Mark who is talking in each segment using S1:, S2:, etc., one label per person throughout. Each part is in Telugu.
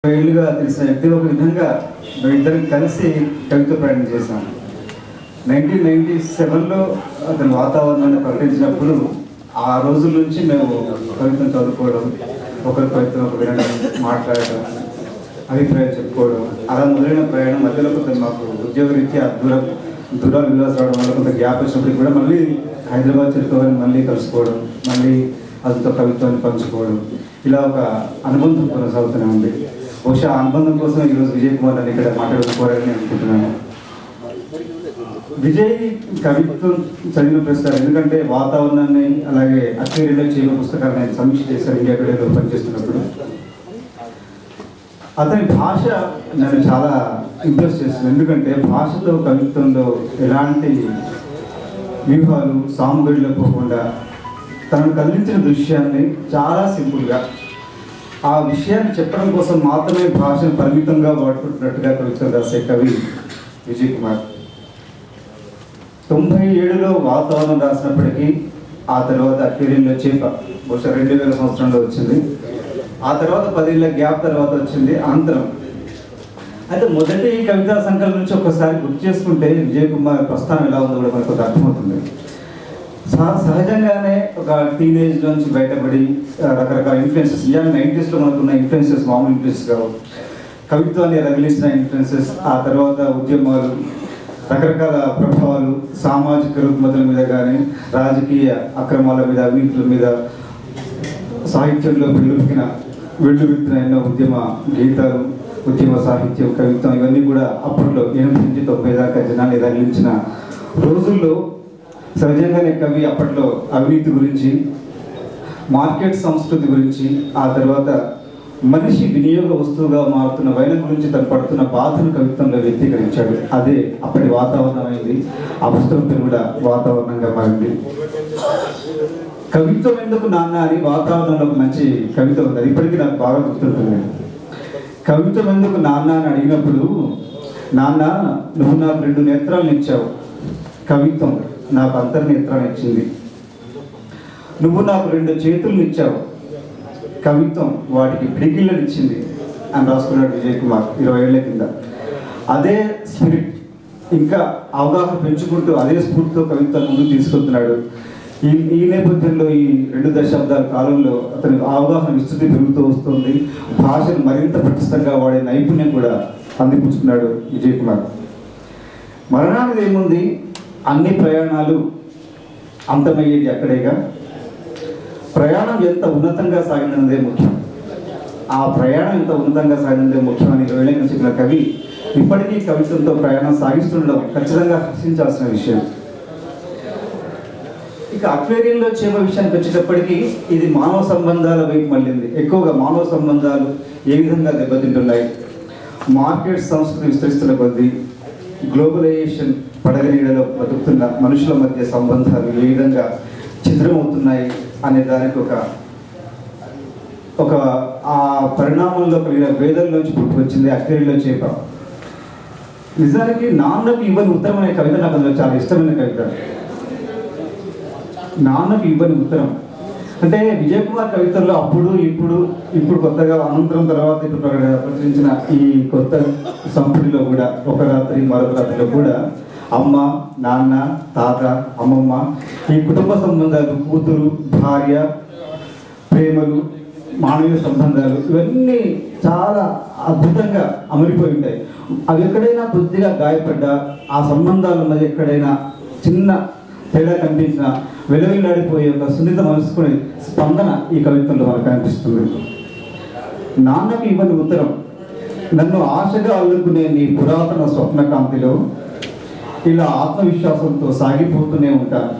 S1: ఏళ్ళుగా తెలిసిన వ్యక్తి ఒక విధంగా మేమిద్దరం కలిసి కవిత ప్రయాణం చేశాం నైన్టీన్ నైన్టీ సెవెన్లో అతను వాతావరణాన్ని ప్రకటించినప్పుడు ఆ రోజుల నుంచి మేము కవితను చదువుకోవడం ఒకరి కవితను ఒక వినడం మాట్లాడడం అభిప్రాయాలు చెప్పుకోవడం అలా మొదలైన ప్రయాణం మధ్యలో కొంత మాకు ఉద్యోగరీత్యా దూరం దూరాలు విలాస్ రావడం వల్ల కొంత గ్యాప్ వచ్చినప్పుడు కూడా మళ్ళీ హైదరాబాద్ చెప్పుకోవాలని మళ్ళీ కలుసుకోవడం మళ్ళీ అతనితో కవిత్వాన్ని పంచుకోవడం ఇలా ఒక అనుబంధం కొనసాగుతూనే ఉంది బహుశా ఆ అనుబంధం కోసం ఈరోజు విజయ్ కుమార్ అని ఇక్కడ మాట్లాడుకోవాలని అనుకుంటున్నాను విజయ్ కవిత్వం చదివిన ప్రస్తుతం ఎందుకంటే వాతావరణాన్ని అలాగే అత్వేరిలో చేయని పుస్తకాన్ని ఆయన సమీక్ష చేశారు ఇండియా టుడేలో పనిచేస్తున్నప్పుడు అతని భాష నన్ను చాలా ఇంప్రెస్ చేస్తుంది ఎందుకంటే భాషతో కవిత్వంలో ఎలాంటి వ్యూహాలు సాముగడిలో పోకుండా తనను కదిలించిన దృశ్యాన్ని చాలా సింపుల్గా ఆ విషయాన్ని చెప్పడం కోసం మాత్రమే భాషను పరిమితంగా వాడుకుంటున్నట్టుగా కవిత్వం రాసే కవి విజయ్ కుమార్ తొంభై ఏడులో వాతావరణం రాసినప్పటికీ ఆ తర్వాత అక్వేరియంలో చేప బహుశా రెండు వేల సంవత్సరంలో వచ్చింది ఆ తర్వాత పదేళ్ల గ్యాప్ తర్వాత వచ్చింది అంతరం అయితే మొదటి కవితా సంకలనం నుంచి ఒకసారి గుర్తు చేసుకుంటే విజయ్ కుమార్ ప్రస్థానం ఎలా ఉందో కూడా మనకు కొంత అర్థమవుతుంది సహ- సహజంగానే ఒక టీనేజ్ నుంచి బయటపడి ఆ, రకరకాల ఇన్ఫ్లుయెన్సెస్ ఇవాళ నైంటీస్లో మనకున్న ఇన్ఫ్లుయెన్సెస్ మామూలు ఇన్ఫ్లుయెన్స్ కావు కవిత్వాన్ని రగిలించిన ఇన్ఫ్లుయెన్సెస్ ఆ తర్వాత ఉద్యమాలు రకరకాల ప్రభావాలు సామాజిక రుగ్మతల మీద కానీ రాజకీయ అక్రమాల మీద అవినీతుల మీద సాహిత్యంలో వెల్లువికిన వెల్లువిత్తిన ఎన్నో ఉద్యమ గీతాలు ఉద్యమ సాహిత్యం కవిత్వం ఇవన్నీ కూడా అప్పట్లో ఎనిమిది నుంచి తొంభై దాకా జనాన్ని రగిలించిన రోజుల్లో సహజంగానే కవి అప్పట్లో అవినీతి గురించి మార్కెట్ సంస్కృతి గురించి ఆ తర్వాత మనిషి వినియోగ వస్తువుగా మారుతున్న వైన గురించి తను పడుతున్న బాధను కవిత్వంలో వ్యక్తీకరించాడు అదే అప్పటి వాతావరణం అయింది ఆ పుస్తకం పేరు కూడా వాతావరణంగా మారింది కవిత్వం ఎందుకు నాన్న అని వాతావరణంలో ఒక మంచి కవిత ఉంది అది ఇప్పటికీ నాకు బాగా గుర్తుంటుంది కవిత్వం ఎందుకు నాన్న అని అడిగినప్పుడు నాన్న నువ్వు నాకు రెండు నేత్రాలను ఇచ్చావు కవిత్వం నాకు అంతర్నేత్రాన్ని ఇచ్చింది నువ్వు నాకు రెండు చేతులను ఇచ్చావు కవిత్వం వాటికి పిడికిళ్ళని ఇచ్చింది అని రాసుకున్నాడు విజయ్ కుమార్ ఇరవై ఏళ్ల కింద అదే స్పిరిట్ ఇంకా అవగాహన పెంచుకుంటూ అదే స్ఫూర్తితో కవిత్వం ముందుకు తీసుకెళ్తున్నాడు ఈ ఈ నేపథ్యంలో ఈ రెండు దశాబ్దాల కాలంలో అతని అవగాహన విస్తృతి పెరుగుతూ వస్తుంది భాషను మరింత పటిష్టంగా వాడే నైపుణ్యం కూడా అందిపుచ్చుకున్నాడు విజయ్ కుమార్ మరణానికి ఏముంది అన్ని ప్రయాణాలు అంతమయ్యేది అక్కడేగా ప్రయాణం ఎంత ఉన్నతంగా సాగినదే ముఖ్యం ఆ ప్రయాణం ఎంత ఉన్నతంగా సాగినదే ముఖ్యం అని ఇరవై ఏళ్ళ నుంచి చెప్పిన కవి ఇప్పటికీ కవిత్వంతో ప్రయాణం సాగిస్తుండడం ఖచ్చితంగా హర్షించాల్సిన విషయం ఇక అక్వేరియంలో చేప విషయానికి వచ్చేటప్పటికి ఇది మానవ సంబంధాల వైపు మళ్ళింది ఎక్కువగా మానవ సంబంధాలు ఏ విధంగా దెబ్బతింటున్నాయి మార్కెట్ సంస్కృతి విస్తరిస్తున్న కొద్దీ గ్లోబలైజేషన్ పడగ నీడలో బతుకుతున్న మనుషుల మధ్య సంబంధాలు ఏ విధంగా ఛిద్రమవుతున్నాయి అనే దానికి ఒక ఒక ఆ పరిణామంలో కలిగిన వేదనలోంచి పుట్టుకొచ్చింది అక్వేరియంలో చేప నిజానికి నాన్నకు ఇవ్వని ఉత్తరం అనే కవిత నాకు అందులో చాలా ఇష్టమైన కవిత నాన్నకు ఇవ్వని ఉత్తరం అంటే విజయ్ కుమార్ కవితల్లో అప్పుడు ఇప్పుడు ఇప్పుడు కొత్తగా అనంతరం తర్వాత ఇప్పుడు ప్రకట- ప్రచురించిన ఈ కొత్త సంపుటిలో కూడా ఒక రాత్రి మరొక రాత్రిలో కూడా అమ్మ నాన్న తాత అమ్మమ్మ ఈ కుటుంబ సంబంధాలు కూతురు భార్య ప్రేమలు మానవీయ సంబంధాలు ఇవన్నీ చాలా అద్భుతంగా అమరిపోయి ఉంటాయి అవి ఎక్కడైనా కొద్దిగా గాయపడ్డా ఆ సంబంధాల మధ్య ఎక్కడైనా చిన్న తేడా కనిపించిన వెలువెల్లాడిపోయే ఒక సున్నిత మనసుకునే స్పందన ఈ కవిత్వంలో మనకు కనిపిస్తుంది నాన్నకి ఇవ్వని ఉత్తరం నన్ను ఆశగా అల్లుకునే నీ పురాతన స్వప్న కాంతిలో ఇలా ఆత్మవిశ్వాసంతో సాగిపోతూనే ఉంటాను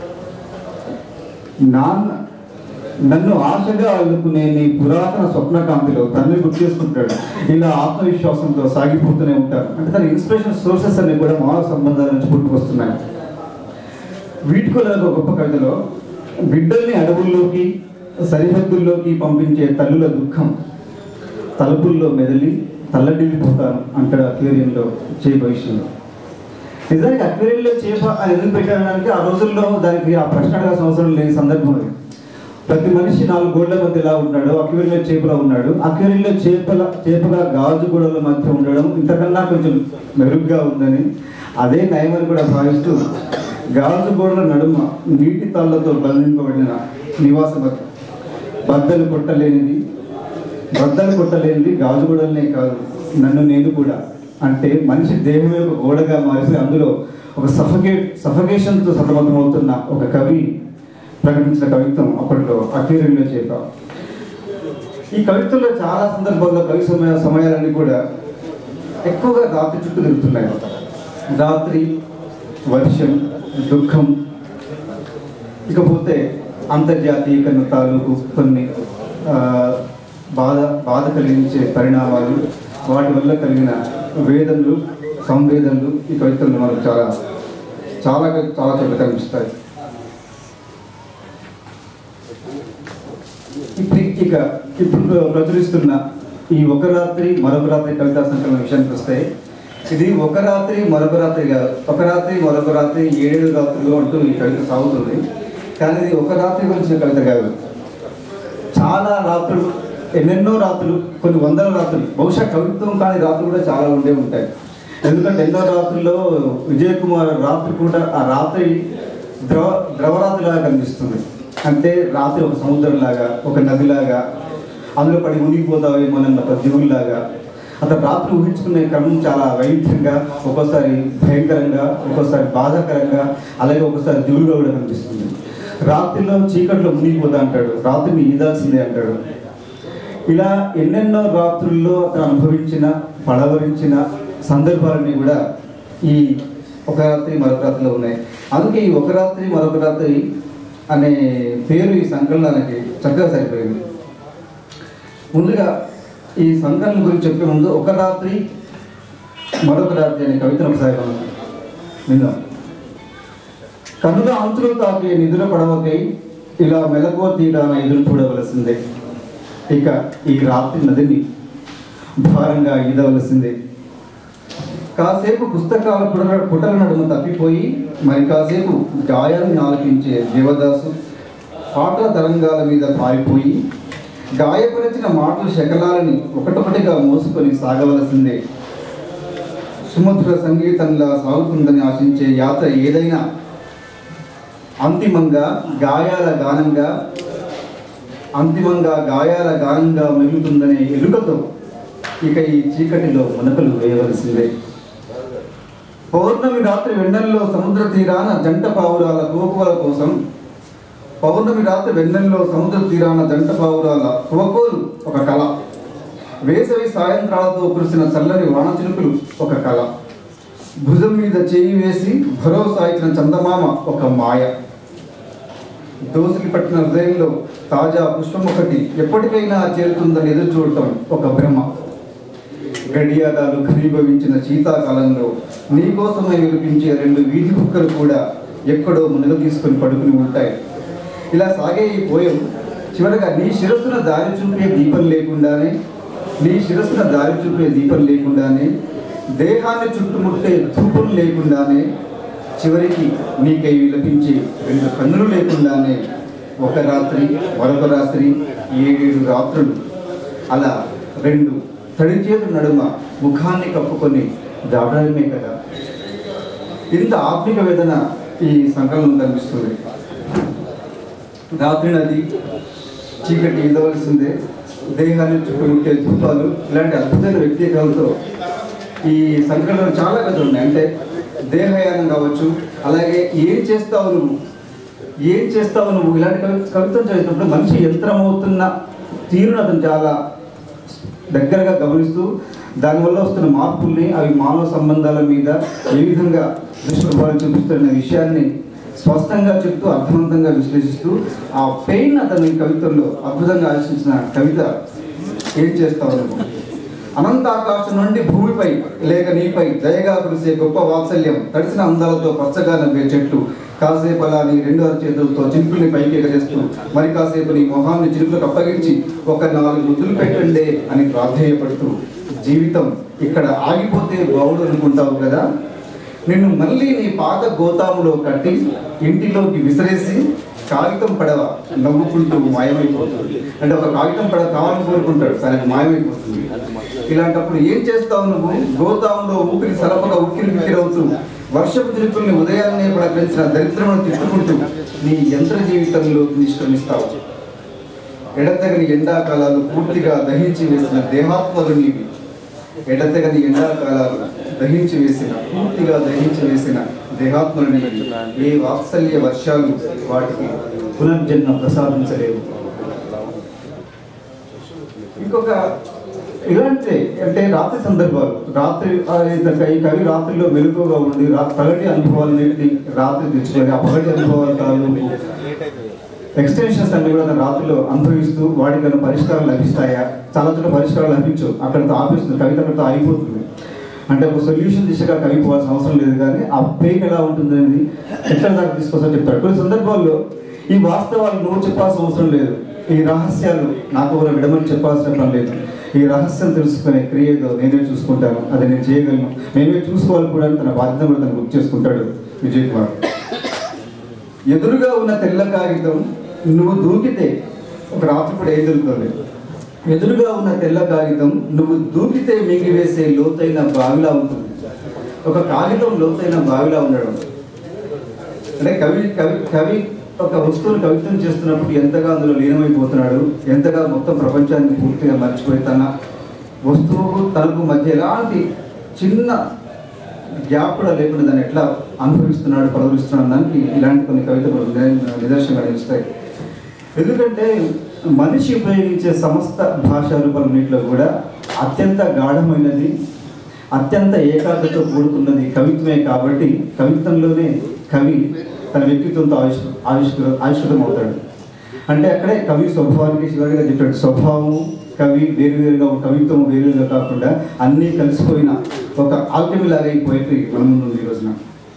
S1: నాన్న నన్ను ఆశగా అల్లుకునే నీ పురాతన స్వప్న కాంతిలో తండ్రి గుర్తు చేసుకుంటాడు ఇలా ఆత్మవిశ్వాసంతో సాగిపోతూనే ఉంటారు అంటే తన ఇన్స్పిరేషన్ సోర్సెస్ అన్ని కూడా మానవ సంబంధాల నుంచి పుట్టుకొస్తున్నాయి వీటికొల ఒక గొప్ప కవితలో బిడ్డల్ని అడవుల్లోకి సరిహద్దుల్లోకి పంపించే తల్లుల దుఃఖం తలుపుల్లో మెదిలి తల్లడిల్లిపోతాను అంటాడు అక్వేరియంలో చేప విషయంలో నిజానికి అక్వేరియంలో చేప అని ఎందుకు పెట్టడానికి ఆ రోజుల్లో దానికి ఆ ప్రశ్న అడగాల్సిన అవసరం లేని సందర్భం అది ప్రతి మనిషి నాలుగు గోళ్ల మధ్య ఎలా ఉన్నాడు అక్వేరియంలో చేపలా ఉన్నాడు అక్వేరియంలో చేపల చేపగా గాజు గోడల మధ్య ఉండడం ఇంతకన్నా కొంచెం మెరుగ్గా ఉందని అదే నయమని కూడా భావిస్తూ గాజు గోడల నడుమ నీటి తాళ్లతో బంధింపబడిన నివాస బద్దలు కొట్టలేనిది బద్దలు కొట్టలేనిది గాజు గోడలనే కాదు నన్ను నేను కూడా అంటే మనిషి దేహం యొక్క గోడగా మారిపోయి అందులో ఒక సఫకేట్ సఫకేషన్తో సతమతమవుతున్న ఒక కవి ప్రకటించిన కవిత్వం అప్పట్లో అక్వేరియంలో చెప్పాం ఈ కవిత్వంలో చాలా సందర్భాల్లో కవి సమయ సమయాలన్నీ కూడా ఎక్కువగా రాత్రి చుట్టూ తిరుగుతున్నాయి రాత్రి వర్షం దుఃఖం ఇకపోతే అంతర్జాతీయకరణ తాలూకు కొన్ని ఆ, బాధ బాధ కలిగించే పరిణామాలు వాటి వల్ల కలిగిన వేదనలు సంవేదనలు ఈ కవిత్వంలో మనకు చాలా చాలా చాలా చోట్ల కనిపిస్తాయి ఇప్పుడు ఇక ఇప్పుడు ప్రచురిస్తున్న ఈ ఒక రాత్రి మరొక రాత్రి కవితా సంకలన విషయానికి వస్తే ఇది ఒక రాత్రి మరొక రాత్రి కాదు ఒక రాత్రి మరొక రాత్రి ఏడేడు రాత్రులు అంటూ ఈ కవిత సాగుతుంది కానీ ఇది ఒక రాత్రి గురించిన కవిత కాదు చాలా రాత్రులు ఎన్నెన్నో రాత్రులు కొన్ని వందల రాత్రులు బహుశా కవిత్వం కాని రాత్రులు కూడా చాలా ఉండే ఉంటాయి ఎందుకంటే ఎన్నో రాత్రుల్లో విజయ్ కుమార్ రాత్రి కూడా ఆ రాత్రి ద్రవ ద్రవరాత్రిలాగా కనిపిస్తుంది అంటే రాత్రి ఒక సముద్రంలాగా ఒక నదిలాగా అందులో పడి మునిగిపోతావేమోనన్న ఒక దేవుళ్ళలాగా అతను రాత్రి ఊహించుకునే క్రమం చాలా వైవిధ్యంగా ఒక్కోసారి భయంకరంగా ఒక్కోసారి బాధాకరంగా అలాగే ఒక్కోసారి దిగులుగా కూడా కనిపిస్తుంది రాత్రిలో చీకట్లో మునిగిపోతా అంటాడు రాత్రిని ఈదాల్సిందే అంటాడు ఇలా ఎన్నెన్నో రాత్రుల్లో అతను అనుభవించిన పడవరించిన సందర్భాలన్నీ కూడా ఈ ఒక రాత్రి మరొక రాత్రిలో ఉన్నాయి అందుకే ఈ ఒక రాత్రి మరొక రాత్రి అనే పేరు ఈ సంకలనానికి చక్కగా సరిపోయింది ముందుగా ఈ సంకలనం గురించి చెప్పే ముందు ఒక రాత్రి మరొక రాత్రి అనే కవితను ఒకసారి మనం విందాం కనుక అంచులు తాకే నిధుల పడవకై ఇలా మెలకువ తీరాన ఎదురు చూడవలసిందే ఇక ఈ రాత్రి నదిని భారంగా ఈదవలసిందే కాసేపు పుస్తకాల పుటల పుటల నడుమ తప్పిపోయి మరి కాసేపు గాయాన్ని ఆలకించే దేవదాసు పాటల తరంగాల మీద పారిపోయి గాయపరిచిన మాటల శకలాలని ఒకటొకటిగా మోసుకొని సాగవలసిందే సుమధుర సంగీతంలా సాగుతుందని ఆశించే యాత్ర ఏదైనా అంతిమంగా గాయాల గానంగా అంతిమంగా గాయాల గానంగా మిగులుతుందనే ఎలుకతో ఇక ఈ చీకటిలో మునకలు వేయవలసిందే పౌర్ణమి రాత్రి వెన్నెల్లో సముద్ర తీరాన జంట పావురాల కోకువల కోసం పౌర్ణమి రాత్రి వెన్నెల్లో సముద్ర తీరాన జంట పావురాల కువకోలు ఒక కళ వేసవి సాయంత్రాలతో కురిసిన చల్లని వాన చినుకులు ఒక కళ భుజం మీద చేయి వేసి భరోసా ఇచ్చిన చందమామ ఒక మాయ దోసిలి పట్టిన హృదయంలో తాజా పుష్పం ఒకటి ఎప్పటికైనా చేరుతుందని ఎదురు చూడటం ఒక భ్రమ గడియారాలు ఘనీభవించిన శీతాకాలంలో నీకోసమై వినిపించే రెండు వీధి కుక్కలు కూడా ఎక్కడో మునగ తీసుకొని పడుకుని ఉంటాయి ఇలా సాగే ఈ పోయం చివరగా నీ శిరస్సున దారి చూపే దీపం లేకుండానే నీ శిరస్సున దారి చూపే దీపం లేకుండానే దేహాన్ని చుట్టుముట్టే ధూపం లేకుండానే చివరికి నీకై విలపించే రెండు కన్నులు లేకుండానే ఒక రాత్రి మరొక రాత్రి ఏడేడు రాత్రులు అలా రెండు తడి చేతుల నడుమ ముఖాన్ని కప్పుకొని దాటడమే కదా ఇంత ఆత్మిక వేదన ఈ సంకలనం కనిపిస్తుంది రాత్రి నది చీకటి ఈదవలసిందే దేహాన్ని చుట్టుముట్టే ధూపాలు ఇలాంటి అద్భుతమైన వ్యక్తీకరణలతో ఈ సంకలనం చాలా కథలు ఉన్నాయి అంటే దేహయానం కావచ్చు అలాగే ఏం చేస్తావు నువ్వు ఏం చేస్తావు నువ్వు ఇలాంటి కవి కవిత్వం చదివినప్పుడు మనిషి యంత్రమవుతున్న తీరును అతను చాలా దగ్గరగా గమనిస్తూ దానివల్ల వస్తున్న మార్పుల్ని అవి మానవ సంబంధాల మీద ఏ విధంగా దుష్ప్రభావం చూపిస్తున్న విషయాన్ని స్పష్టంగా చెప్తూ అర్థవంతంగా విశ్లేషిస్తూ ఆ పెయిన్ అతని కవిత్వంలో అద్భుతంగా ఆలోచించిన కవిత ఏం చేస్తావు నువ్వు అనంత ఆకాశం నుండి భూమిపై లేక నీపై దయగా కురిసే గొప్ప వాత్సల్యం తడిసిన అందాలతో పచ్చగా నవ్వే చెట్లు కాసేపు అలా నీ రెండు చేతులతో చినుకుల్ని పైకి ఎగరేస్తూ మరి కాసేపు నీ మొహాన్ని చినుకులకు అప్పగించి ఒక నాలుగు ముద్దులు పెట్టండి అని ప్రాధేయపడుతూ జీవితం ఇక్కడ ఆగిపోతే బావుడు అనుకుంటావు కదా నిన్ను మళ్ళీ నీ పాత గోతాములో కట్టి ఇంటిలోకి విసిరేసి కాగితం పడవ నవ్వుకుంటూ మాయమైపోతుంది అంటే ఒక కాగితం పడవ కావాలని కోరుకుంటాడు కానీ అది మాయమైపోతుంది ఇలాంటప్పుడు ఏం చేస్తావు నువ్వు గోదాములో ఊపిరి సలపగా ఉక్కిరి బిక్కిరవుతూ వర్షపు తిరుపుల్ని ఉదయాన్నే పడపించిన దరిద్రమును తిట్టుకుంటూ నీ యంత్ర జీవితంలో నిష్క్రమిస్తావు ఎడతెగని ఎండాకాలాలు పూర్తిగా దహించి వేసిన దేహాత్మలు నీవి ఎడతెగని ఎండాకాలాలు దహించి వేసిన పూర్తిగా దహించి వేసిన దేహాత్మలు నీవి ఏ వాత్సల్య వర్షాలు వాటికి పునర్జన్మ ప్రసాదించలేవు ఇంకొక ఇలాంటి అంటే రాత్రి సందర్భాలు రాత్రి ఆ, ఇతను ఈ కవి రాత్రిలో మెలకుగా ఉండి రా- పగటి అనుభవాలన్నింటినీ రాత్రి తెచ్చుకొని ఆ పగటి అనుభవాల తాలూకు ఎక్స్టెన్షన్స్ అన్ని కూడా తన రాత్రిలో అనుభవిస్తూ వాటికి ఏమైనా పరిష్కారం లభిస్తాయా చాలా చోట్ల పరిష్కారాలు లభించవు అక్కడితో ఆపిస్తుంది కవిత అక్కడితో ఆగిపోతుంది అంటే ఒక సొల్యూషన్ దిశగా కవి పోవాల్సిన అవసరం లేదు కానీ ఆ పెయిన్ ఎలా ఉంటుంది అనేది ఎక్కడ దాకా తీసుకొస్తా చెప్తాడు కొన్ని సందర్భాల్లో ఈ వాస్తవాలు నువ్వు చెప్పాల్సిన అవసరం లేదు ఈ రహస్యాలు నాకు ఎవరు విడమని చెప్పాల్సిన పని లేదు ఈ రహస్యం తెలుసుకునే క్రియ ఏదో నేనే చూసుకుంటాను అది నేను చేయగలను నేనే చూసుకోవాలి కూడా అని తన బాధ్యత కూడా తను గుర్తు చేసుకుంటాడు విజయ్ కుమార్ ఎదురుగా ఉన్న తెల్ల కాగితం నువ్వు దూకితే ఒక రాత్రిపూట ఏం దొరుకుతుంది ఎదురుగా ఉన్న తెల్ల కాగితం నువ్వు దూకితే మిగిలివేసే లోతైన బావిలా ఉంటుంది ఒక కాగితం లోతైన బావిలా ఉండడం అంటే కవి కవి కవి ఒక వస్తువును కవిత్వం చేస్తున్నప్పుడు ఎంతగా అందులో లీనమైపోతున్నాడు ఎంతగా మొత్తం ప్రపంచాన్ని పూర్తిగా మర్చిపోయి తన వస్తువు తనకు మధ్య ఎలాంటి చిన్న గ్యాప్ కూడా లేకుండా దాన్ని ఎట్లా అనుభవిస్తున్నాడు ప్రదర్శిస్తున్నాడు దానికి ఇలాంటి కొన్ని కవితలు నిద- నిదర్శనంగా నిలుస్తాయి ఎందుకంటే మనిషి ఉపయోగించే సమస్త భాషా రూపాలన్నింటిలో కూడా అత్యంత గాఢమైనది అత్యంత ఏకాగ్రతతో కూడుకున్నది కవిత్వమే కాబట్టి కవిత్వంలోనే కవి తన వ్యక్తిత్వంతో ఆవిష్ ఆవిష్కృ ఆవిష్కృతం అవుతాడు అంటే అక్కడే కవి స్వభావానికి శివాడిగా చెప్పాడు స్వభావము కవి వేరువేరుగా కవిత్వం వేరువేరుగా కాకుండా అన్నీ కలిసిపోయిన ఒక ఆల్కమి లాగా ఈ పోయిటరీ మన ముందు ఉంది ఈ రోజున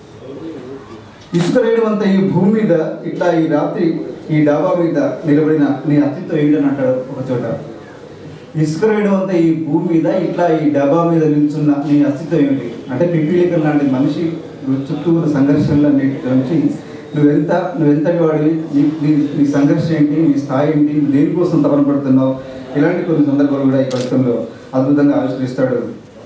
S1: ఇసుక రేయడం అంతా ఈ భూమి మీద ఇట్లా ఈ రాత్రి ఈ డాబా మీద నిలబడిన నీ అస్తిత్వం ఏంటని అంటాడు ఒక చోట ఇసుక రేయడం అంతా ఈ భూమి మీద ఇట్లా ఈ డబ్బా మీద నిల్చున్న నీ అస్తిత్వం ఏమిటి అంటే పిపిలికల్ లాంటి మనిషి చుట్టూ ఉన్న సంఘర్షణలన్నిటి నుంచి నువ్వెంత నువ్వెంతటి వాడివి నీ నీ నీ సంఘర్షణ ఏంటి నీ స్థాయి ఏంటి నువ్వు దేనికోసం తపన పడుతున్నావు ఇలాంటి కొన్ని సందర్భాలు కూడా ఈ కవిత్వంలో అద్భుతంగా ఆవిష్కరిస్తాడు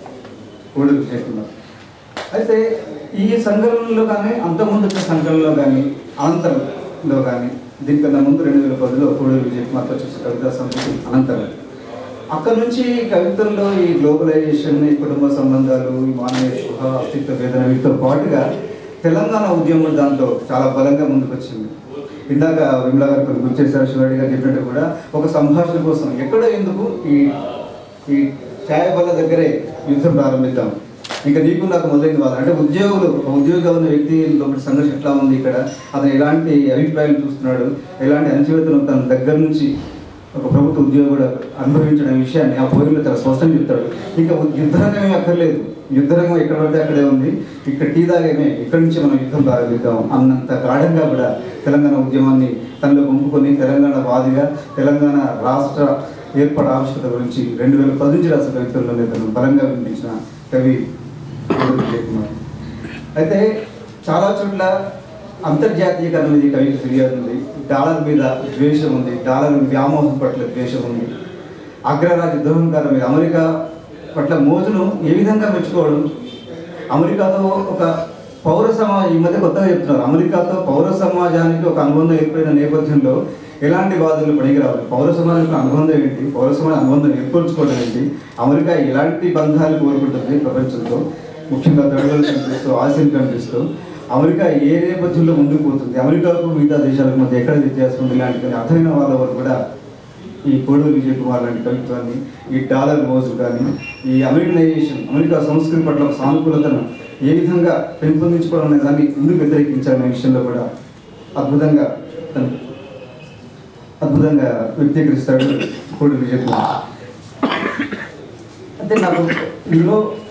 S1: కోడలు చేస్తున్నారు అయితే ఈ సంఘటనలో కానీ అంతకుముందు వచ్చిన సంఘటనలో కానీ అనంతరంలో కానీ దీనికన్నా ముందు రెండు వేల పదిలో కోడలు విజయ్ కుమార్తో చేసిన కవితా సంస్కృతి అనంతరం అక్కడ నుంచి కవితల్లో ఈ గ్లోబలైజేషన్ ఈ కుటుంబ సంబంధాలు ఈ మానవ శుభ అస్తిత్వ వేదన వీటితో పాటుగా తెలంగాణ ఉద్యమం దాంట్లో చాలా బలంగా ముందుకు వచ్చింది ఇందాక విమలా గారు కొన్ని గుర్తు చేశారు శివాడి గారు చెప్పినట్టు కూడా ఒక సంభాషణ కోసం ఎక్కడో ఎందుకు ఈ ఈ ఛాయ బల్ల దగ్గరే యుద్ధం ప్రారంభిద్దాం ఇంకా నీకు నాకు మొదలైంది వాళ్ళు అంటే ఉద్యోగులు ఒక ఉద్యోగిగా ఉన్న వ్యక్తి లోపల సంఘర్షణ ఎట్లా ఉంది ఇక్కడ అతను ఎలాంటి అభిప్రాయాలు చూస్తున్నాడు ఎలాంటి అణచివేతను తన దగ్గర నుంచి ఒక ప్రభుత్వ ఉద్యోగి కూడా అనుభవించిన విషయాన్ని ఆ పోయిలో చాలా స్పష్టంగా చెప్తాడు ఇంకా యుద్ధరంగం ఏమీ అక్కర్లేదు యుద్ధరంగం ఎక్కడ పడితే అక్కడే ఉంది ఇక్కడ టీ దాగేమే ఇక్కడి నుంచి మనం యుద్ధం ప్రారంభిద్దాం అన్నంత గాఢంగా కూడా తెలంగాణ ఉద్యమాన్ని తనలో పంపుకొని తెలంగాణ వాదిగా తెలంగాణ రాష్ట్ర ఏర్పాటు ఆవశ్యకత గురించి రెండు వేల పది నుంచి రాసిన కవితల్లోనే తను బలంగా వినిపించిన కవి కోడూరి విజయ్ కుమార్ అయితే చాలా చోట్ల అంతర్జాతీయకరణ మీద ఈ కవికి ఫిర్యాదు ఉంది డాలర్ మీద ద్వేషం ఉంది డాలర్ వ్యామోహం పట్ల ద్వేషం ఉంది అగ్రరాజ్య దురహంకారం మీద అమెరికా పట్ల మోజును ఏ విధంగా మెచ్చుకోవడం అమెరికాతో ఒక పౌర సమాజం ఈ మధ్య కొత్తగా చెప్తున్నారు అమెరికాతో పౌర సమాజానికి ఒక అనుబంధం ఏర్పడిన నేపథ్యంలో ఎలాంటి బాధలు పనికిరావాలి పౌర సమాజానికి అనుబంధం ఏంటి పౌర సమాజ అనుబంధం ఏర్పరచుకోవడం ఏంటి అమెరికా ఎలాంటి బంధాలు కోరుకుంటుంది ప్రపంచంతో ముఖ్యంగా దొరగలు కనిపిస్తూ ఆసియన్ కనిపిస్తూ అమెరికా ఏ నేపథ్యంలో ముందుకు పోతుంది అమెరికాకు మిగతా దేశాలకు మధ్య ఎక్కడ వ్యత్యాసం ఉంది ఇలాంటి కొన్ని అర్థమైన వాళ్ళ వరకు కూడా ఈ కోడూరు విజయ్ కుమార్ లాంటి కవిత్వాన్ని ఈ డాలర్ మోజు కానీ ఈ అమెరికనైజేషన్ అమెరికా సంస్కృతి పట్ల ఒక సానుకూలతను ఏ విధంగా పెంపొందించుకోవడం అనే దాన్ని ఎందుకు వ్యతిరేకించాలనే విషయంలో కూడా అద్భుతంగా తను అద్భుతంగా వ్యక్తీకరిస్తాడు కోడూరు విజయ్ కుమార్ అంటే నాకు ఇందులో